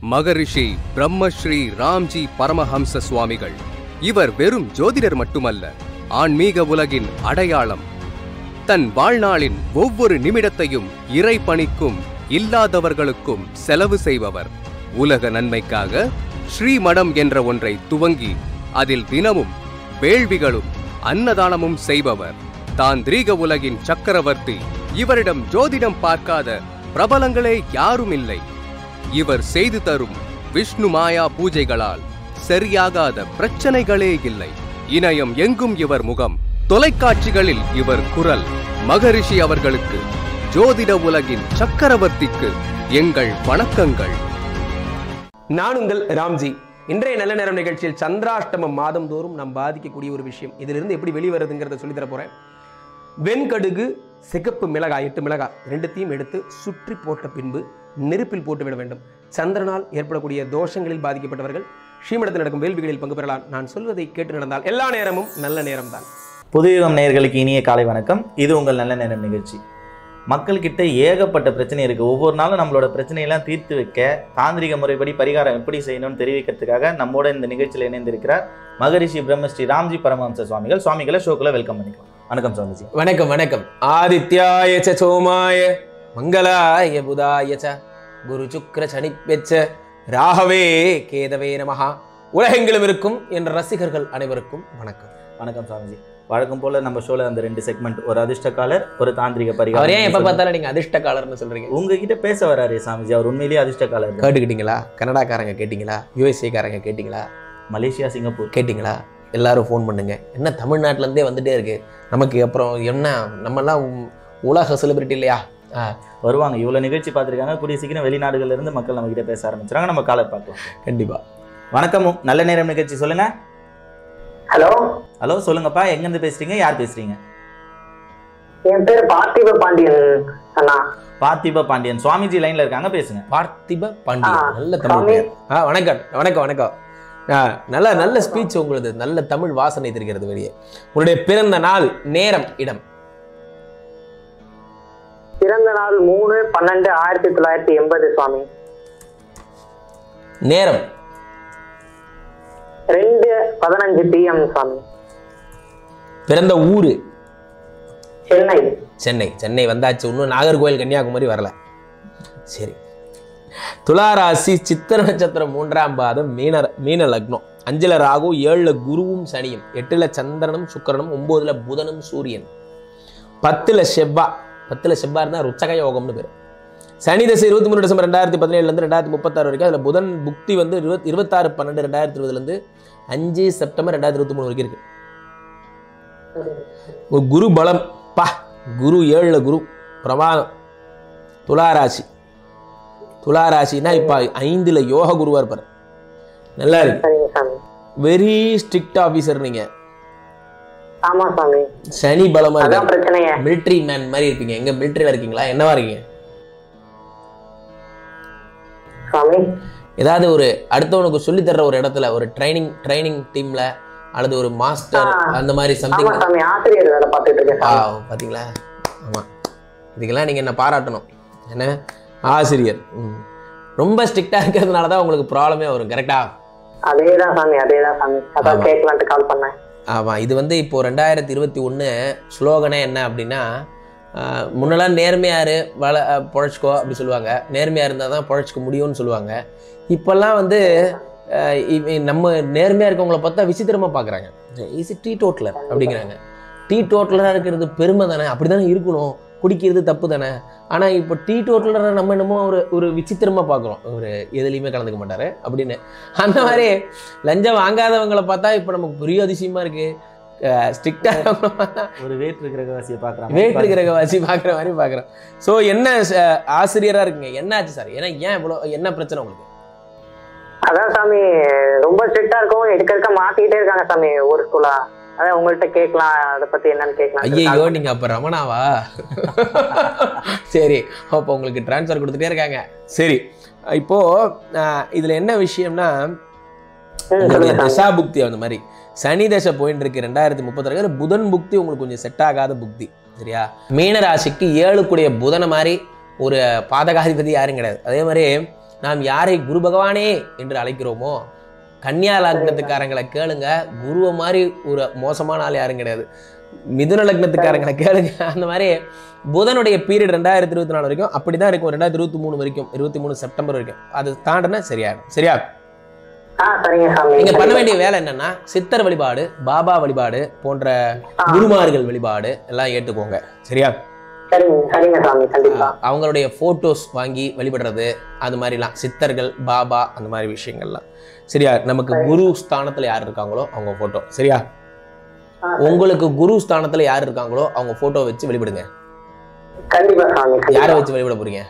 மகரிஷி பிரம்மஸ்ரீ ராம்ஜி பரமஹம்ச சுவாமிகள் இவர் வெறும் ஜோதிடர் மட்டுமல்ல ஆன்மீக உலகின் அடையாளம் தன் வாழ்நாளின் ஒவ்வொரு நிமிடத்தையும் இறை பணிக்கும் இல்லாதவர்களுக்கும் செலவு செய்பவர் உலக நன்மைக்காக ஸ்ரீமடம் என்ற ஒன்றை துவங்கி அதில் தினமும் வேள்விகளும் அன்னதானமும் செய்பவர் தாந்திரீக உலகின் சக்கரவர்த்தி இவரிடம் ஜோதிடம் பார்க்காத பிரபலங்களே யாரும் இல்லை இவர் செய்து தரும் விஷ்ணு மாயா பூஜைகளால் சரியாகாத பிரச்சனைகளே இல்லை இணையம் எங்கும் இவர் முகம் தொலைக்காட்சிகளில் இவர் குரல் மகரிஷி அவர்களுக்கு ஜோதிட உலகின் சக்கரவர்த்திக்கு எங்கள் வணக்கங்கள் நான் உங்கள் ராம்ஜி இன்றைய நல்ல நேரம் நிகழ்ச்சியில் சந்திராஷ்டமம் மாதந்தோறும் நாம் பாதிக்கக்கூடிய ஒரு விஷயம் இதிலிருந்து எப்படி வெளிவருதுங்கிறத சொல்லி தர போறேன் வெண்கடுகு சிகப்பு மிளகாய் எட்டு மிளகாய் ரெண்டுத்தையும் எடுத்து சுற்றி போட்ட பின்பு நெருப்பில் போட்டு விட வேண்டும் சந்திரனால் ஏற்படக்கூடிய தோஷங்களில் பாதிக்கப்பட்டவர்கள் ஸ்ரீமடத்தில் நடக்கும் வேள்விகளில் பங்கு பெறலாம் நான் சொல்வதை கேட்டு நடந்தால் எல்லா நேரமும் நல்ல நேரம்தான் புதுயுகம் நேயர்களுக்கு இனிய காலை வணக்கம் இது உங்கள் நல்ல நேரம் நிகழ்ச்சி மக்கள்கிட்ட ஏகப்பட்ட பிரச்சனை இருக்குது ஒவ்வொரு நாளும் நம்மளோட பிரச்சனையெல்லாம் தீர்த்து வைக்க தாந்திரிக முறைப்படி பரிகாரம் எப்படி செய்யணும்னு தெரிவிக்கிறதுக்காக நம்மோட இந்த நிகழ்ச்சியில் இணைந்திருக்கிறார் மகரிஷி பிரம்மஸ்ரீ ராம்ஜி பரமஹம்ச சுவாமிகள் சுவாமிகளை ஷோக்குள்ள வெல்கம் பண்ணிக்கலாம் வணக்கம் சுவாமிஜி வணக்கம் வணக்கம் ஆதித்யாய ச சோமாய மங்களாய புதாய ச குரு சுக்ர சனிப்பெச்ச ராகவே கேதவே நமஹா உலகெங்கிலும் இருக்கும் என்ற ரசிகர்கள் அனைவருக்கும் வணக்கம் வணக்கம் சுவாமிஜி வழக்கம் போல நம்ம ஷோல அந்த ரெண்டு செக்மெண்ட் ஒரு அதிர்ஷ்டக்காலர் ஒரு தாந்திரிக அவர் பரிகாரம் ஏன் எப்ப பார்த்தாலும் நீங்க அதிர்ஷ்டக்காலர்னு சொல்றீங்க உங்ககிட்ட பேச வராரு சாமிஜி அவர் உண்மையிலேயே அதிர்ஷ்டக்காலர் தான். கேட்டுக்கிட்டீங்களா கனடாக்காரங்க கேட்டிங்களா யூஎஸ்ஏக்காரங்க கேட்டிங்களா மலேசியா சிங்கப்பூர் கேட்டிங்களா எல்லாரும் ஃபோன் பண்ணுங்க என்ன தமிழ்நாட்டுல இருந்தே வந்துட்டே இருக்கு நமக்கு அப்புறம் என்ன நம்மலாம் உ- உலக செலிபிரிட்டி இல்லையா ஆ, வருவாங்க இவ்வளவு நிகழ்ச்சி பார்த்திருக்காங்க கூடிய சீக்கிரம் வெளிநாடுகள்ல இருந்து மக்கள் நம்ம கிட்ட பேச ஆரம்பிச்சாங்க நம்ம காலர் பார்க்கலாம் கண்டிப்பா வணக்கம் நல்ல நேரம் நிகழ்ச்சி சொல்லுங்க ஹலோ ஹலோ சொல்லுங்கப்பா எங்க இருந்து பேசுறீங்க யார் பேசுறீங்க என் பேர் பார்த்திப பாண்டியன் அண்ணா பார்த்திப பாண்டியன் சுவாமிஜி லைன்ல இருக்காங்க பேசுங்க பார்த்திப பாண்டியன் ஆ, நல்ல தமிழ் சாமி. பெயர் ஆ வணக்கம் வணக்கம் வணக்கம் ஆ, நல்ல நல்ல ஸ்பீச் உங்களுது நல்ல தமிழ் வாசனை தெரிகிறது வெளியே உங்களுடைய பிறந்த நாள் நேரம் இடம் பிறந்த நாள் மூணு பன்னெண்டு ஆயிரத்தி தொள்ளாயிரத்தி எண்பது சுவாமி நேரம் ரெண்டு பதினஞ்சு பிஎம் சுவாமி பிறந்த ஊரு சென்னை சென்னை சென்னை வந்தாச்சு இன்னும் நாகர்கோவில் கன்னியாகுமரி வரல சரி துளாராசி சித்திர நட்சத்திரம் மூன்றாம் பாதம் மீன மீன லக்னம் அஞ்சுல ராகு ஏழுல குருவும் சனியும் எட்டுல சந்திரனும் சுக்கிரனும் ஒன்பதுல புதனும் சூரியன் பத்துல செவ்வா பத்துல செவ்வா இருந்தா ருச்சக யோகம்னு பேர் சனி தசை இருபத்தி மூணு டிசம்பர் ரெண்டாயிரத்தி பதினேழுலேருந்து ரெண்டாயிரத்தி முப்பத்தாறு வரைக்கும் அதில் புதன் புக்தி வந்து இருபத் இருபத்தாறு பன்னெண்டு ரெண்டாயிரத்தி இருபதுலேருந்து அஞ்சு செப்டம்பர் ரெண்டாயிரத்தி இருபத்தி மூணு வரைக்கும் இருக்கு ஒரு குரு பலம் பா குரு ஏழுல குரு பிரமாதம் துளாராசி துளாராசினா இப்போ ஐந்துல யோக குருவா இருப்பார் நல்லா இருக்கு சரிங்க சாமி வெரி ஸ்ட்ரிக்ட் ஆஃபீஸர் நீங்க ஆமா சாமி சனி பலமா அதான் இருக்காரு பிரச்சனையே மிலிட்ரி மேன் மாதிரி இருப்பீங்க எங்க மிலிட்ரியில இருக்கீங்களா என்னவா இருக்கீங்க சுவாமி ஏதாவது ஒரு அடுத்தவனுக்கு சொல்லி தர்ற ஒரு இடத்துல ஒரு ட்ரைனிங் ட்ரைனிங் டீம்ல அல்லது ஒரு மாஸ்டர் ஆ. அந்த மாதிரி ஆமா சம்திங் சாமி ஆசிரியர் வேலை பார்த்துட்டு இருக்கேன் ஆ சாமி பாத்தீங்களா ஆமா இதுக்கெல்லாம் நீங்க என்ன பாராட்டணும் என்ன ஆசிரியர் ம். ரொம்ப ஸ்ட்ரிக்டா இருக்கிறதுனால தான் உங்களுக்கு ப்ராப்ளமே வரும் கரெக்டா அதேதான் சாமி அதேதான் சாமி அதான் ஆமா. கேட்கலான்ட்டு கால் பண்ணேன் ஆமா இது வந்து இப்போ ரெண்டாயிரத்தி இருபத்தி ஒன்று ஸ்லோகனே என்ன அப்படின்னா ஆஹ், முன்னெல்லாம் நேர்மையாரு வள அஹ், பொழைச்சிக்கோ அப்படி சொல்லுவாங்க நேர்மையா இருந்தால் தான் பொழைச்சிக்க முடியும்னு சொல்லுவாங்க இப்போல்லாம் வந்து ஆஹ், இவ- நம்ம நேர்மையா இருக்கவங்கள பார்த்தா விசித்திரமா பார்க்குறாங்க இஸ் டீ டோட்டலர் அப்படிங்கிறாங்க டீ டோட்டலராக இருக்கிறது பெருமை தானே அப்படி தானே இருக்கணும் குடிக்கிறது தப்பு தானே ஆனால் இப்போ டீ டோட்டலரை நம்ம என்னமோ ஒரு ஒரு விசித்திரமாக பார்க்குறோம் ஒரு எதுலேயுமே கலந்துக்க மாட்டாரு அப்படின்னு அந்த மாதிரி லஞ்சம் வாங்காதவங்களை பார்த்தா இப்போ நமக்கு பெரிய அதிசயமா இருக்கு ஸ்ட்ரிக்டாக ஒரு வேற்று கிரகவாசியை பாக்குறாங்க வேற்று கிரகவாசி பார்க்குற மாதிரி பார்க்குறோம் ஸோ என்ன ச- ஆசிரியரா இருக்குங்க என்ன ஆச்சு சார் ஏன்னா ஏன் இவ்வளோ என்ன பிரச்சனை உங்களுக்கு அதான் சாமி ரொம்ப ஸ்ட்ரிக்டா இருக்கும் எடுக்க எடுக்க மாத்திக்கிட்டே இருக்காங்க சாமி ஒரு ஸ்கூலா அதான் உங்கள்கிட்ட கேட்கலாம் அதை பத்தி என்னன்னு கேட்கலாம் ஐயோ நீங்க அப்ப ரமணாவா சரி அப்போ உங்களுக்கு ட்ரான்ஸ்ஃபர் கொடுத்துட்டே இருக்காங்க சரி இப்போ ஆஹ், இதுல என்ன விஷயம்னா உங்களுடைய தசா புக்தி அந்த மாதிரி சனி தசை போயிட்டு இருக்கு ரெண்டாயிரத்தி முப்பத்தி புதன் புக்தி உங்களுக்கு கொஞ்சம் செட் ஆகாத புக்தி சரியா மீன ராசிக்கு ஏழுக்குடைய புதனை மாதிரி ஒரு பாதகாதிபதி யாரும் கிடையாது அதே மாதிரி நாம் யாரை குரு பகவானே என்று அழைக்கிறோமோ கன்னியா லக்னத்துக்காரங்களை கேளுங்க குருவை மாதிரி ஒரு மோசமான ஆள் யாரும் கிடையாது மிதுன லக்னத்துக்காரங்களை கேளுங்க அந்த மாதிரி புதனுடைய பீரியட் ரெண்டாயிரத்தி இருபத்தி நாலு வரைக்கும் அப்படி தான் இருக்கும் ரெண்டாயிரத்தி இருபத்தி மூணு வரைக்கும் இருபத்தி மூணு செப்டம்பர் வரைக்கும் அது தாண்டினா சரியாயிடும் சரியா ஆ சரிங்க சாமி நீங்க பண்ண வேண்டிய வேலை என்னன்னா சித்தர் வழிபாடு பாபா வழிபாடு போன்ற குருமார்கள் வழிபாடு எல்லாம் ஏற்றுக்கோங்க சரியா சரிங்க சரிங்க சாமி கண்டிப்பா அவங்களுடைய ஃபோட்டோஸ் வாங்கி வழிபடுறது அது மாதிரிலாம் சித்தர்கள் பாபா அந்த மாதிரி விஷயங்கள்லாம் சரியா நமக்கு குரு ஸ்தானத்துல யார் இருக்காங்களோ அவங்க ஃபோட்டோ சரியா ஆ, உங்களுக்கு குரு ஸ்தானத்துல யார் இருக்காங்களோ அவங்க ஃபோட்டோ வச்சு வழிபடுங்க கண்டிப்பா சாமி யாரை கண்டிப்பா. வச்சு வழிபட போறீங்க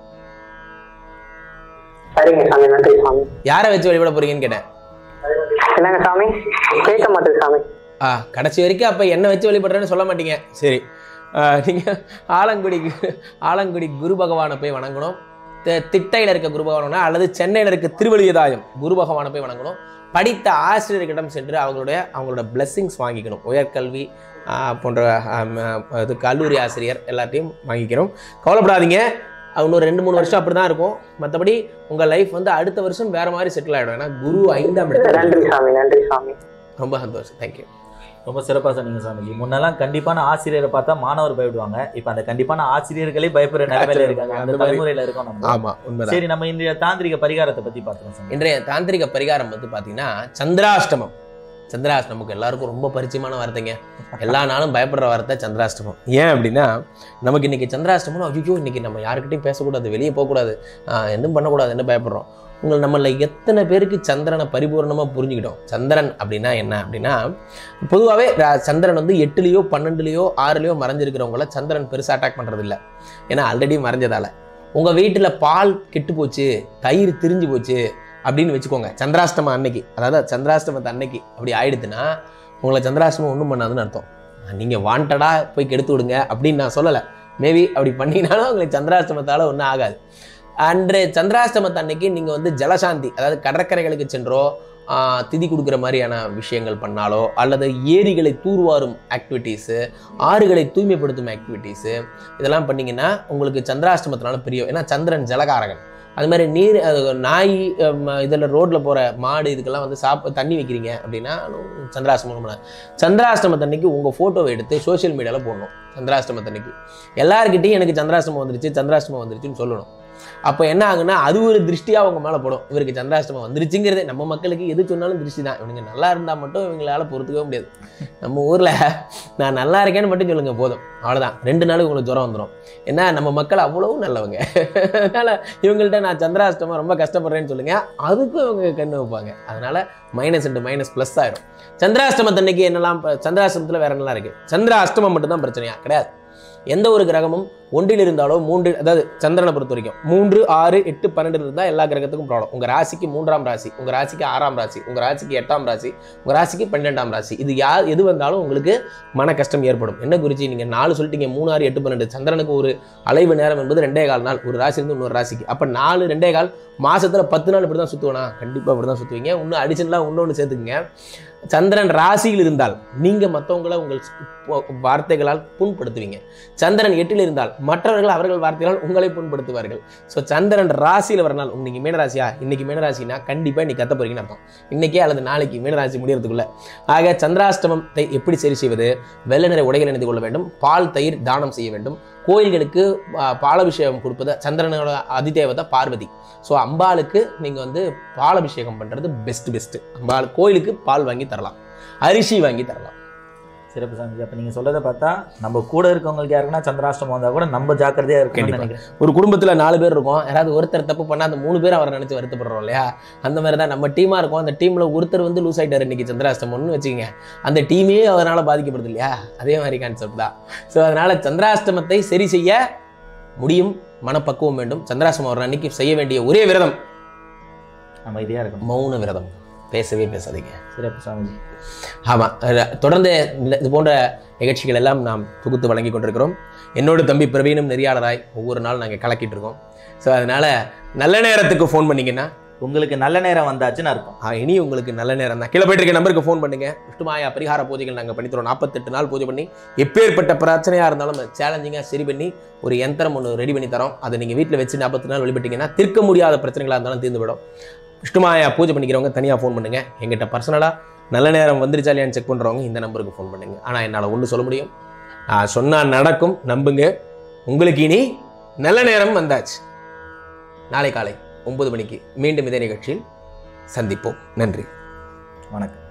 சரிங்க சாமி நன்றி சாமி யாரை வச்சு வழிபட போறீங்கன்னு கேட்டேன் என்னங்க சாமி கேட்க மாட்டேது சாமி ஆ கடைசி வரைக்கும் அப்போ என்ன வச்சு வழிபடுறேன்னு சொல்ல மாட்டீங்க சரி ஆ, நீங்க ஆலங்குடி ஆலங்குடி குரு பகவானை போய் வணங்கணும் தி- திட்டையில இருக்க குரு பகவானா அல்லது சென்னையில இருக்க திருவள்ளியதாயம் குரு பகவானை போய் வணங்கணும் படித்த ஆசிரியர்களிடம் சென்று அவங்களுடைய அவங்களோட பிளெஸ்ஸிங்ஸ் வாங்கிக்கணும் உயர்கல்வி ஆ, போன்ற ஆம், ஆ, இது கல்லூரி ஆசிரியர் எல்லாத்தையும் வாங்கிக்கணும் கவலைப்படாதீங்க அது இன்னும் ரெண்டு மூணு வருஷம் அப்படி தான் இருக்கும் மற்றபடி உங்கள் லைஃப் வந்து அடுத்த வருஷம் வேற மாதிரி செட்டில் ஆகிடும் ஏன்னா குரு ஐந்தாம் இடத்துல நன்றி சாமி நன்றி சாமி ரொம்ப சந்தோஷம் தேங்க்யூ ரொம்ப சிறப்பாக சொன்னீங்க சாமிஜி முன்னெல்லாம் கண்டிப்பான ஆசிரியரை பார்த்தா மாணவர் பயப்படுவாங்க இப்போ அந்த கண்டிப்பான ஆசிரியர்களே பயப்படுற நிலைமையில இருக்காங்க அந்த அந்த மாதிரி. தலைமுறையில இருக்கோம் நம்ம ஆமா உண்மைதான் சரி நம்ம இன்றைய தாந்திரிக பரிகாரத்தை பத்தி பார்த்துருவோம் சாமி இன்றைய தாந்திரிக பரிகாரம் வந்து பார்த்தீங்கன்னா சந்திராஷ்டமம் சந்திராஷ்டமம் நமக்கு எல்லாருக்கும் ரொம்ப பரிச்சயமான வார்த்தைங்க எல்லா நாளும் பயப்படுற வார்த்தை சந்திராஷ்டமம் ஏன் அப்படின்னா நமக்கு இன்னைக்கு சந்திராஷ்டமம் ஐயோ இன்னைக்கு நம்ம யாருக்கிட்டையும் பேசக்கூடாது வெளியே போகக்கூடாது ஆஹ் எதுவும் பண்ணக்கூடாது என்ன பயப்படுறோம் உங்கள் நம்மள எத்தனை பேருக்கு சந்திரனை பரிபூர்ணமாக புரிஞ்சுக்கிட்டோம் சந்திரன் அப்படின்னா என்ன அப்படின்னா பொதுவாகவே சந்திரன் வந்து எட்டுலேயோ பன்னெண்டுலேயோ ஆறுலேயோ மறைஞ்சிருக்கிறவங்கள சந்திரன் பெருசாக அட்டாக் பண்ணுறது இல்லை ஏன்னா ஆல்ரெடி மறைஞ்சதால உங்கள் வீட்டில் பால் கெட்டு போச்சு தயிர் திரிஞ்சு போச்சு அப்படின்னு வச்சுக்கோங்க சந்திராஷ்டமம் அன்னைக்கு அதாவது சந்திராஷ்டமத்தை அன்னைக்கு அப்படி ஆயிடுதுன்னா உங்களை சந்திராஷ்டமம் ஒன்றும் பண்ணாதுன்னு அர்த்தம் நீங்கள் வாண்டடாக போய் கெடுத்து விடுங்க அப்படின்னு நான் சொல்லலை மேபி அப்படி பண்ணினாலும் உங்களுக்கு சந்திராஷ்டமத்தால் ஒன்றும் ஆகாது அன்று சந்திராஷ்டமத்து அன்னைக்கு நீங்கள் வந்து ஜலசாந்தி அதாவது கடற்கரைகளுக்கு சென்றோ ஆஹ், திதி கொடுக்குற மாதிரியான விஷயங்கள் பண்ணாலோ அல்லது ஏரிகளை தூர்வாரும் ஆக்டிவிட்டீஸு ஆறுகளை தூய்மைப்படுத்தும் ஆக்டிவிட்டீஸு இதெல்லாம் பண்ணீங்கன்னா உங்களுக்கு சந்திராஷ்டமத்தினால பிரியம் ஏன்னா சந்திரன் ஜலகாரகன் அது மாதிரி நீர் அது நாய் இதில் ரோட்டில் போகிற மாடு இதுக்கெல்லாம் வந்து சாப் தண்ணி வைக்கிறீங்க அப்படின்னா சந்திராஷ்டமம் பண்ணாது சந்திராஷ்டமத்தன்னைக்கு உங்கள் ஃபோட்டோவை எடுத்து சோஷியல் மீடியாவில் போடணும் சந்திராஷ்டமத்தன்னைக்கு எல்லாருக்கிட்டையும் எனக்கு சந்திராஷ்டமம் வந்துருச்சு சந்திராஷ்டமம் வந்துருச்சுன்னு சொல்லணும் அப்போ என்ன ஆகுன்னா அது ஒரு திருஷ்டியாக அவங்க மேலே படும் இவருக்கு சந்திராஷ்டமம் வந்துருச்சுங்கிறதே நம்ம மக்களுக்கு எது சொன்னாலும் திருஷ்டி தான் இவனுங்க நல்லா இருந்தால் மட்டும் இவங்களால பொறுத்துக்கவே முடியாது நம்ம ஊரில் நான் நல்லா இருக்கேன்னு மட்டும் சொல்லுங்க போதும் அவ்வளோதான் ரெண்டு நாளுக்கு உங்களுக்கு ஜுரம் வந்துடும் ஏன்னா நம்ம மக்கள் அவ்வளவும் நல்லவங்க அதனால் இவங்கள்ட்ட நான் சந்திராஷ்டமம் ரொம்ப கஷ்டப்படுறேன்னு சொல்லுங்க அதுக்கும் இவங்க கண்ணு வைப்பாங்க அதனால மைனஸ் இன்ட்டு மைனஸ் ப்ளஸ் ஆயிடும் சந்திராஷ்டமத்தன்னைக்கு என்னெல்லாம் ப- சந்திராஷ்டமத்தில் வேற என்னலாம் இருக்கு சந்திர அஷ்டமம் மட்டும்தான் பிரச்சனையா கிடையாது எந்த ஒரு கிரகமும் ஒன்றில் இருந்தாலோ மூன்று அதாவது சந்திரனை பொறுத்த வரைக்கும் மூன்று ஆறு எட்டு பன்னெண்டு இருந்தால் எல்லா கிரகத்துக்கும் ப்ராப்ளம் உங்கள் ராசிக்கு மூன்றாம் ராசி உங்கள் ராசிக்கு ஆறாம் ராசி உங்கள் ராசிக்கு எட்டாம் ராசி உங்கள் ராசிக்கு பன்னெண்டாம் ராசி இது யார் எது வந்தாலும் உங்களுக்கு மன கஷ்டம் ஏற்படும் என்ன குறிச்சி நீங்கள் நாலு சொல்லிட்டீங்க மூணு ஆறு எட்டு பன்னெண்டு சந்திரனுக்கு ஒரு அலைவு நேரம் என்பது ரெண்டே கால் நாள் ஒரு ராசிலேருந்து இன்னொரு ராசிக்கு அப்போ நாலு ரெண்டே கால் மாசத்துல பத்து நாள் இப்படி தான் சுற்றுவேனா கண்டிப்பாக இப்படி தான் சுற்றுவீங்க இன்னும் அடிஷனலாக இன்னொன்று சேர்த்துக்குங்க சந்திரன் ராசியில் இருந்தால் நீங்கள் மற்றவங்களை உங்கள் பொ- வார்த்தைகளால் புண்படுத்துவீங்க சந்திரன் எட்டில் இருந்தால் மற்றவர்கள் அவர்கள் வார்த்தைகளால் உங்களை புண்படுத்துவார்கள் ஸோ சந்திரன் ராசியில் வரனால் இன்னைக்கு மீனராசியா இன்னைக்கு மீனராசினா கண்டிப்பாக இன்னைக்கு கத்த போறீங்கன்னு அர்த்தம் இன்னைக்கே அல்லது நாளைக்கு மீனராசி முடியறதுக்குள்ள ஆக சந்திராஷ்டமத்தை எப்படி சரி செய்வது வெள்ளை நிற உடைகள் அணிந்து கொள்ள வேண்டும் பால் தயிர் தானம் செய்ய வேண்டும் கோயில்களுக்கு ஆ, பாலாபிஷேகம் கொடுப்பது சந்திரனோட அதிதேவதை பார்வதி ஸோ அம்பாளுக்கு நீங்கள் வந்து பாலாபிஷேகம் பண்ணுறது பெஸ்ட் பெஸ்ட்டு அம்பாள் கோயிலுக்கு பால் வாங்கி தரலாம் அரிசி வாங்கி தரலாம் சிறப்பு சாமிஜி அப்ப நீங்க சொல்றதை பார்த்தா நம்ம கூட இருக்கவங்களுக்கு யாருக்குன்னா சந்திராஷ்டமம் வந்தா கூட நம்ம ஜாக்கிரதையா இருக்கணும்னு கண்டிப்பா. நினைக்கிறேன் ஒரு குடும்பத்தில் நாலு பேர் இருக்கும் யாராவது ஒருத்தர் தப்பு பண்ணால் அந்த மூணு பேர் அவரை நினச்சி வருத்தப்படுறோம் இல்லையா அந்த மாதிரி தான் நம்ம டீமாக இருக்கும் அந்த டீமில் ஒருத்தர் வந்து லூஸ் ஆகிட்டார் இன்னைக்கு சந்திராஷ்டமம்னு வச்சுக்கோங்க அந்த டீமே அதனால் பாதிக்கப்படுது இல்லையா அதே மாதிரி கான்செப்ட் தான் ஸோ அதனால் சந்திராஷ்டமத்தை சரி செய்ய முடியும் மனப்பக்குவம் வேண்டும் சந்திராஷ்டமம் வர அன்னைக்கு செய்ய வேண்டிய ஒரே விரதம் நம்ம இதையா இருக்கணும் மௌன விரதம் பேசவே பேசாதீங்க சிறப்பு சாமிஜி ஆமாம் தொடர்ந்து இந்த- இது போன்ற நிகழ்ச்சிகள் எல்லாம் நாம் தொகுத்து வழங்கி கொண்டிருக்கிறோம் என்னோட தம்பி பிரவீனும் நெறியாளராய் ஒவ்வொரு நாள் நாங்கள் கலக்கிட்டு இருக்கோம் ஸோ அதனால் நல்ல நேரத்துக்கு ஃபோன் பண்ணீங்கன்னா உங்களுக்கு நல்ல நேரம் வந்தாச்சுன்னு அர்த்தம் ஆ, இனி உங்களுக்கு நல்ல நேரம் தான் கீழே போயிட்டு இருக்க நம்பருக்கு ஃபோன் பண்ணுங்க விஷ்ணுமாயா பரிகார பூஜைகள் நாங்கள் பண்ணித்தரோம் நாற்பத்தெட்டு நாள் பூஜை பண்ணி எப்பேற்பட்ட பிரச்சனையாக இருந்தாலும் சேலஞ்சிங்காக சரி பண்ணி ஒரு யந்திரம் ஒன்று ரெடி பண்ணி தரோம் அதை நீங்கள் வீட்டில் வச்சு நாற்பத்தி நாள் வழிபட்டீங்கன்னா தீர்க்க முடியாத பிரச்சனைகளாக இருந்தாலும் தீர்ந்து விடும் விஷ்ணுமாயா பூஜை பண்ணிக்கிறவங்க தனியாக ஃபோன் பண்ணுங்க எங்கிட்ட பர்சனலாக நல்ல நேரம் வந்துருச்சா இல்லையான்னு செக் பண்ணுறவங்க இந்த நம்பருக்கு ஃபோன் பண்ணுங்க ஆனால் என்னால் ஒன்று சொல்ல முடியும் நான் சொன்னால் நடக்கும் நம்புங்க உங்களுக்கு இனி நல்ல நேரம் வந்தாச்சு நாளை காலை ஒன்பது மணிக்கு மீண்டும் இதே நிகழ்ச்சியில் சந்திப்போம் நன்றி வணக்கம்